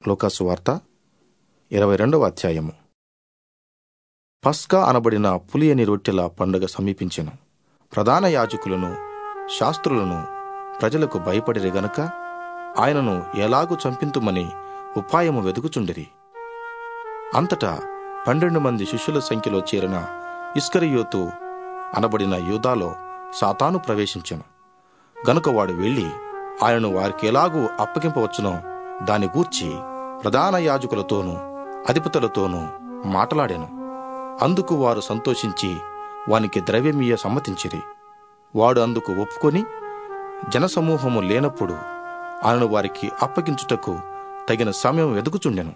లూకాసు వార్త ఇరవై రెండవ అధ్యాయము పస్కా అనబడిన పులియని రొట్టెల పండుగ సమీపించెను ప్రధాన యాజకులను శాస్త్రులను ప్రజలకు భయపడిరి గనుక ఆయనను ఎలాగు చంపింతుమని ఉపాయము వెదుకుచుండిరి అంతటా పన్నెండు మంది శిష్యుల సంఖ్యలో చేరిన ఇస్కరియోతు అనబడిన యూదాలో సాతాను ప్రవేశించెను గనుక వాడు వెళ్ళి ఆయనను వారికి ఎలాగూ అప్పగింపవచ్చునో దాని గూర్చి ప్రధాన యాజకులతోనూ అధిపతులతోనూ మాటలాడాను అందుకు వారు సంతోషించి వానికి ద్రవ్యమీయ సమ్మతించిరి వాడు అందుకు ఒప్పుకొని జనసమూహము లేనప్పుడు ఆయనను వారికి అప్పగించుటకు తగిన సమయం వెదుకుచుండెను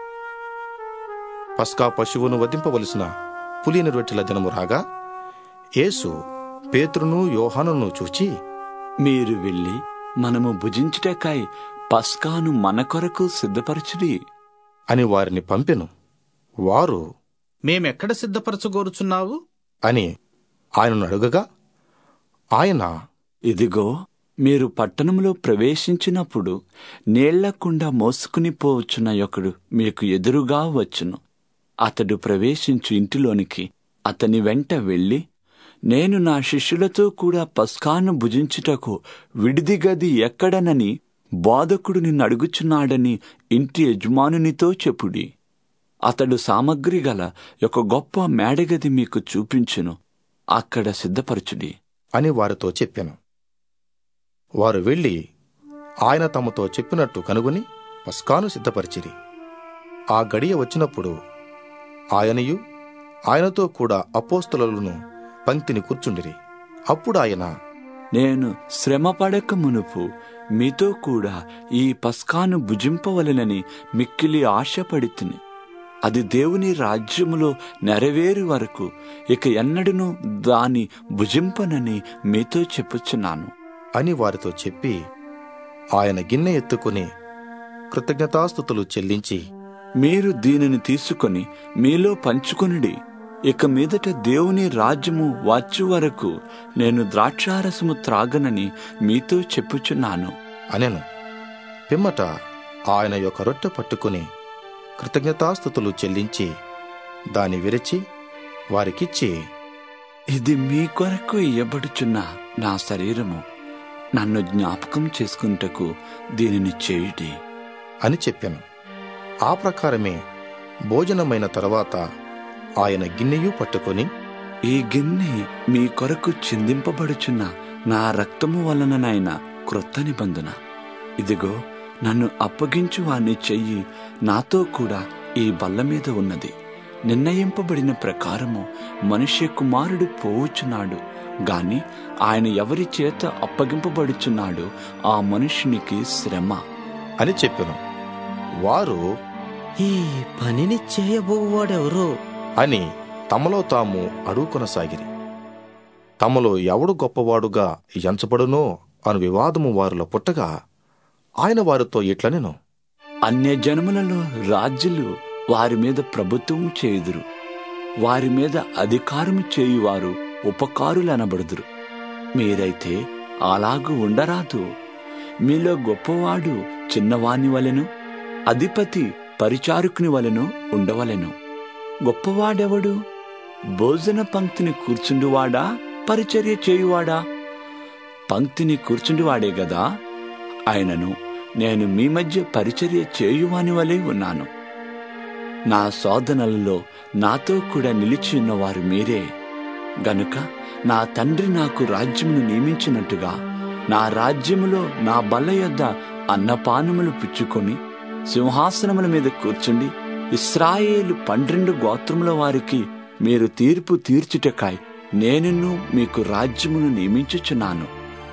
పస్కా పశువును వధింపవలసిన పులిని రొట్టెల దినము రాగా యేసు పేతురును యోహానును చూచి మీరు వెళ్ళి మనము భుజించుటకై పస్కాను మన కొరకు సిద్ధపరచుడి అని వారిని పంపెను వారు మేమెక్కడ సిద్ధపరచగోరుచున్నావు అని ఆయనను అడుగగా ఆయన ఇదిగో మీరు పట్టణంలో ప్రవేశించినప్పుడు నీళ్లకుండా మోసుకుని పోవచ్చున్న ఒకడు మీకు ఎదురుగా వచ్చును అతడు ప్రవేశించు ఇంటిలోనికి అతని వెంట వెళ్ళి నేను నా శిష్యులతో కూడా పస్కాను భుజించుటకు విడిది గది ఎక్కడనని బోధకుడు నిన్ను అడుగుచున్నాడని ఇంటి యజమానునితో చెప్పుడి అతడు సామగ్రి గల ఒక గొప్ప మేడగది మీకు చూపించును అక్కడ సిద్ధపరచుడి అని వారితో చెప్పాను వారు వెళ్ళి ఆయన తమతో చెప్పినట్టు కనుగొని పస్కాను సిద్ధపరిచిరి ఆ గడియ వచ్చినప్పుడు ఆయనయు ఆయనతో కూడా అపోస్తలులను పంక్తిని కూర్చుండిరి అప్పుడు ఆయన నేను శ్రమపడక మునుపు మీతో కూడా ఈ పస్కాను భుజింపవలెనని మిక్కిలి ఆశపడితిని అది దేవుని రాజ్యములో నెరవేరు వరకు ఇక ఎన్నడూను దాని భుజింపనని మీతో చెప్పుచున్నాను అని వారితో చెప్పి ఆయన గిన్నె ఎత్తుకుని కృతజ్ఞతాస్థుతులు చెల్లించి మీరు దీనిని తీసుకొని మీలో పంచుకొనుడి ఇక మీదట దేవుని రాజ్యము వచ్చి వరకు నేను ద్రాక్షారసము త్రాగనని మీతో చెప్పుచున్నాను అనెను పిమ్మట ఆయన యొక్క రొట్టె పట్టుకుని కృతజ్ఞతాస్థుతులు చెల్లించి దాని విరిచి వారికిచ్చి ఇది మీ కొరకు ఇయ్యబడుచున్న నా శరీరము నన్ను జ్ఞాపకం చేసుకుంటకు దీనిని చేయుడి అని చెప్పాను ఆ ప్రకారమే భోజనమైన తర్వాత ఆయన గిన్నెయు పట్టుకొని ఈ గిన్నె మీ కొరకు చిందింపబడుచున్న నా రక్తము వలననైన క్రొత్త నిబంధన ఇదిగో నన్ను అప్పగించు వాని చెయ్యి నాతో కూడా ఈ బల్ల మీద ఉన్నది నిర్ణయింపబడిన ప్రకారము మనుష్య కుమారుడు పోవుచున్నాడు గాని ఆయన ఎవరి చేత అప్పగింపబడుచున్నాడు ఆ మనుష్యునికి శ్రమ అని చెప్పెను వారు ఈ పనిని చేయబోవాడెవరో అని తమలో తాము అడుగుకొనసాగిరి తమలో ఎవడు గొప్పవాడుగా ఎంచబడునో అను వివాదము వారిలో పుట్టగా ఆయన వారితో ఇట్లనెను అన్యజనములలో రాజ్యులు వారి మీద ప్రభుత్వం చేయుదురు వారి మీద అధికారము చేయువారు ఉపకారులనబడుదురు మీరైతే అలాగు ఉండరాదు మీలో గొప్పవాడు చిన్నవాని వలెను అధిపతి పరిచారకుని వలెను ఉండవలెను గొప్పవాడెవడు భోజన పంక్తిని కూర్చుండువాడా పరిచర్య చేయువాడా పంక్తిని కూర్చుండువాడే గదా ఆయనను నేను మీ మధ్య పరిచర్య చేయువాని వలె ఉన్నాను నా శోధనలలో నాతో కూడా నిలిచి ఉన్నవారు మీరే గనుక నా తండ్రి నాకు రాజ్యమును నియమించినట్టుగా నా రాజ్యములో నా బల్ల యొద్ద అన్నపానములు పుచ్చుకొని సింహాసనముల మీద కూర్చుండి ఇస్రాయేలు పన్నెండు గోత్రముల వారికి మీరు తీర్పు తీర్చుటకాయ్ నేనును మీకు రాజ్యమును నియమించుచున్నాను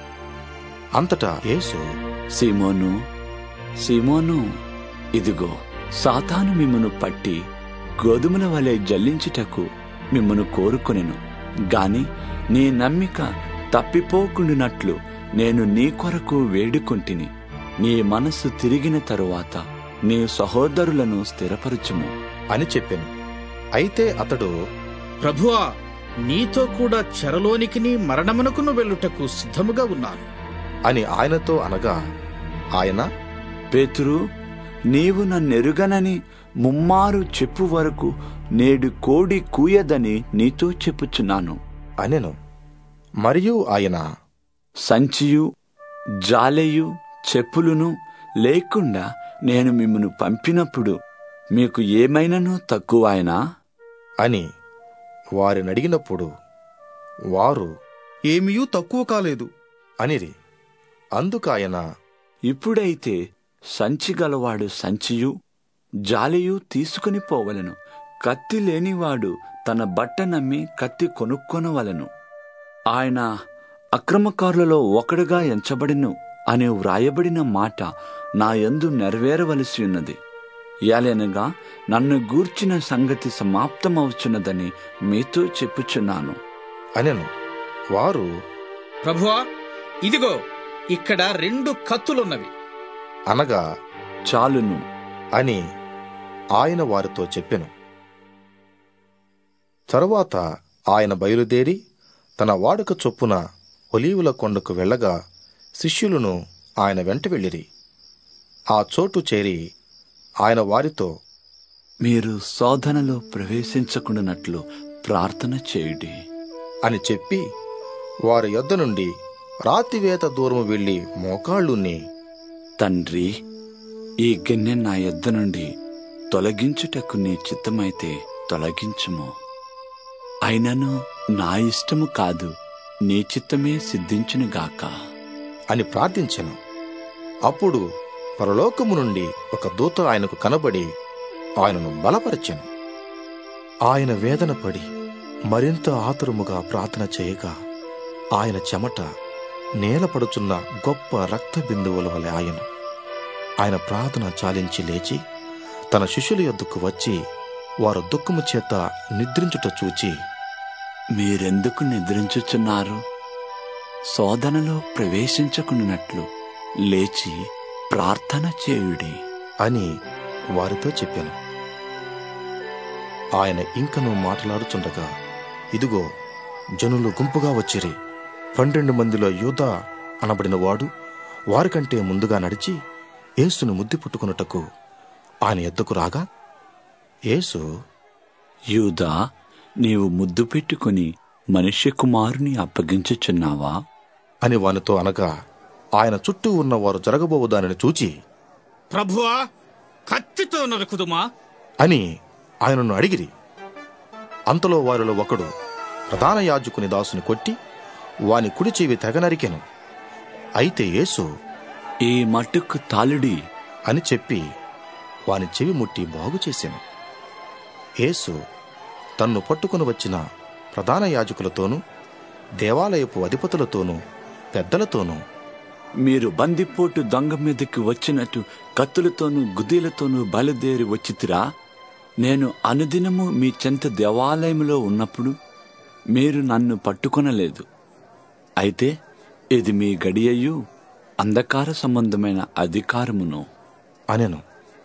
అంతటా యేసు సీమోను సీమోను ఇదిగో సాతాను మిమ్మను పట్టి గోధుమల వలె జల్లించుటకు మిమ్మను కోరుకొనెను గాని నీ నమ్మిక తప్పిపోకుండునట్లు నేను నీ కొరకు వేడుకొంటిని నీ మనస్సు తిరిగిన తరువాత నీ సహోదరులను స్థిరపరచుము అని చెప్పెను అయితే అతడు ప్రభువా నీతో కూడా చెరలోనికిని మరణమునకును వెళ్ళుటకు సిద్ధముగా ఉన్నాను అని ఆయనతో అనగా ఆయన పేతురు నీవు నన్నెరుగనని ముమ్మారు చెప్పు వరకు నేడు కోడి కూయదని నీతో చెప్పుచున్నాను అనెను మరియు ఆయన సంచియు జాలెయు చెప్పులును లేకుండా నేను మిమ్మను పంపినప్పుడు మీకు ఏమైనాను తక్కువైనా అని వారిని అడిగినప్పుడు వారు ఏమీయూ తక్కువ కాలేదు అనిరి అందుకాయన ఇప్పుడైతే సంచి గలవాడు సంచియు జాలియు తీసుకుని పోవలను కత్తి లేనివాడు తన బట్ట నమ్మి కత్తి కొనుక్కొనవలెను ఆయన అక్రమకారులలో ఒకడుగా ఎంచబడిను అనే వ్రాయబడిన మాట నా యందు నెరవేరవలసి ఉన్నది ఏలనగా నన్ను గూర్చిన సంగతి సమాప్తమవుచున్నదని మీతో చెప్పుచున్నాను అనెను వారు ప్రభువా ఇదిగో ఇక్కడ రెండు కత్తులున్నవి అనగా చాలును అని ఆయన వారితో చెప్పెను తరువాత ఆయన బయలుదేరి తన వాడుక చొప్పున ఒలీవుల కొండకు వెళ్ళగా శిష్యులను ఆయన వెంట వెళ్ళిరి ఆ చోటు చేరి ఆయన వారితో మీరు శోధనలో ప్రవేశించకుండానట్లు ప్రార్థన చేయుడి అని చెప్పి వారి యొద్ద నుండి రాతివేత దూరము వెళ్లి మోకాళ్ళుని తండ్రి ఈ గిన్నె నా యొద్ద నుండి తొలగించుటకు నీ చిత్తమైతే తొలగించుము అయినను నా ఇష్టము కాదు నీ చిత్తమే సిద్ధించునుగాక అని ప్రార్థించెను అప్పుడు పరలోకము నుండి ఒక దూత ఆయనకు కనబడి ఆయనను బలపరచెను ఆయన వేదన పడి మరింత ఆతురముగా ప్రార్థన చేయగా ఆయన చెమట నేలపడుచున్న గొప్ప రక్త బిందువుల వలె ఆయన ఆయన ప్రార్థన చాలించి లేచి తన శిష్యుల యొద్దకు వచ్చి వారు దుఃఖము చేత నిద్రించుట చూచి మీరెందుకు నిద్రించుచున్నారు శోధనలో ప్రవేశించకున్నట్లు లేచి ప్రార్థన చేయుడి అని వారితో చెప్పాను ఆయన ఇంకను మాట్లాడుచుండగా ఇదిగో జనులు గుంపుగా వచ్చిరి పన్నెండు మందిలో యూదా అనబడిన వాడు వారికంటే ముందుగా నడిచి యేసును ముద్దు పుట్టుకున్నటకు ఆయన ఎద్దుకు రాగా యేసు యూదా నీవు ముద్దు పెట్టుకుని మనుష్య కుమారుని అప్పగించుచున్నావా అని వానితో అనగా ఆయన చుట్టూ ఉన్న వారు జరగబోవు దానిని చూచి ప్రభువా కత్తితో నరుకుదుమా అని ఆయనను అడిగిరి అంతలో వారిలో ఒకడు ప్రధాన యాజకుని దాసుని కొట్టి వాని కుడి చెవి తెగ నరికెను అయితే యేసు ఈ మట్టుకు తాలుడి అని చెప్పి వాని చెవి ముట్టి బాగు చేసెను యేసు తన్ను పట్టుకుని వచ్చిన ప్రధాన యాజకులతోనూ దేవాలయపు అధిపతులతోనూ పెద్దలతోనూ మీరు బందిపోటు దొంగ మీదకి వచ్చినట్టు కత్తులతోనూ గుద్దీలతోనూ బయలుదేరి వచ్చితిరా నేను అనుదినము మీ చెంత దేవాలయంలో ఉన్నప్పుడు మీరు నన్ను పట్టుకొనలేదు అయితే ఇది మీ గడియయు అంధకార సంబంధమైన అధికారమును అనెను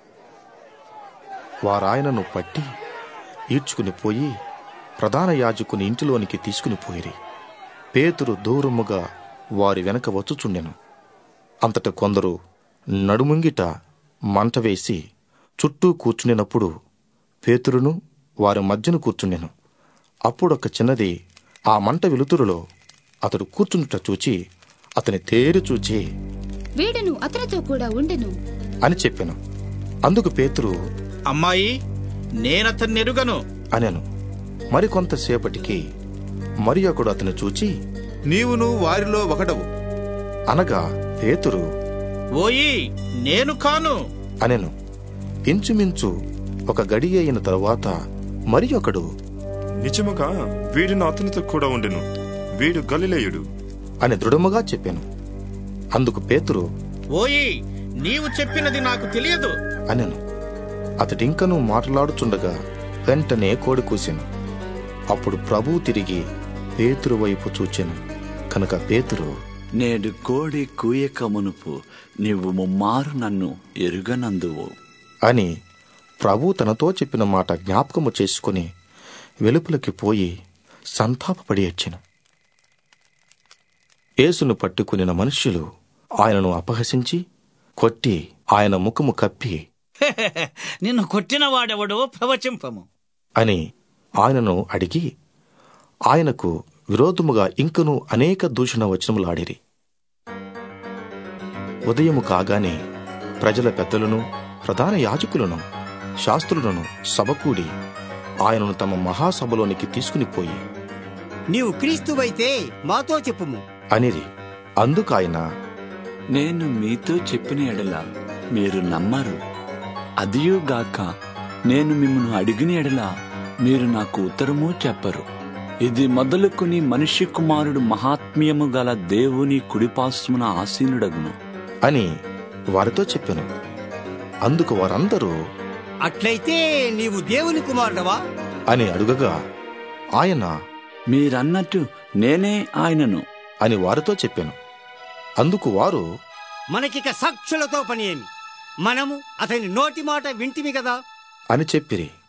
వారాయనను పట్టి ఈడ్చుకుని పోయి ప్రధాన యాజకుని ఇంటిలోనికి తీసుకుని పోయిరి పేతురు దూరముగా వారి వెనక వచ్చుచుండెను అంతట కొందరు నడుముంగిట మంట వేసి చుట్టూ కూర్చుండినప్పుడు పేతురును వారి మధ్యను కూర్చుండెను అప్పుడొక చిన్నది ఆ మంట వెలుతురులో అతడు కూర్చుండుట చూచి అతని తేరు చూచి వీడును అతనితో కూడా ఉండెను అని చెప్పెను అందుకు పేతురు అమ్మాయి నేనతన్ని ఎరుగను అనెను మరికొంతసేపటికి మరి ఒకడు అతను చూచి నీవును వారిలో ఒకడవు అనగా పేతురు ఓయి నేను కాను అనెను ఇంచుమించు ఒక గడి అయిన తరువాత మరి ఒకడు నిజముగా వీడును అతనితో కూడా ఉండెను వీడు గలిలేయుడు అని దృఢముగా చెప్పాను అందుకు పేతురు ఓయి నీవు చెప్పినది నాకు తెలియదు అనెను అతడింకను మాట్లాడుచుండగా వెంటనే కోడి కూసెను అప్పుడు ప్రభువు తిరిగి పేతురు వైపు చూచెను కనుక పేతురు నేడు కోడి కూయక మునుపు నీవు ముమ్మారు నన్ను ఎరుగనందువు అని ప్రభు తనతో చెప్పిన మాట జ్ఞాపకము చేసుకుని వెలుపలికి పోయి సంతాపపడి ఏడ్చెను యేసును పట్టుకునిన మనుష్యులు ఆయనను అపహసించి కొట్టి ఆయన ముఖము కప్పి నిన్ను కొట్టిన వాడెవడో ప్రవచింపము అని ఆయనను అడిగి ఆయనకు విరోధముగా ఇంకను అనేక దూషణ వచనములాడిరి ఉదయము కాగానే ప్రజల పెద్దలను ప్రధాన యాజకులను శాస్త్రులను సభకూడి ఆయనను తమ మహాసభలోనికి తీసుకుని పోయి నీవు క్రీస్తువైతే మాతో చెప్పుము అనిరి అందుకాయన నేను మీతో చెప్పిన ఎడల మీరు నమ్మరు అదియుగాక నేను మిమ్మల్ని అడిగిన ఎడల మీరు నాకు ఉత్తరము చెప్పరు ఇది మొదలుకొని మనిషి కుమారుడు మహాత్మ్యము గల దేవుని కుడిపార్శ్వమున ఆసీనుడగును అని వారితో చెప్పెను అందుకు వారందరూ అట్లయితే నీవు దేవుని కుమారుడవా అని అడుగగా ఆయన మీరన్నట్టు నేనే ఆయనను అని వారితో చెప్పాను అందుకు వారు మనకిక సాక్షులతో పని ఏమి మనము అతని నోటి మాట వింటిమి కదా అని చెప్పిరి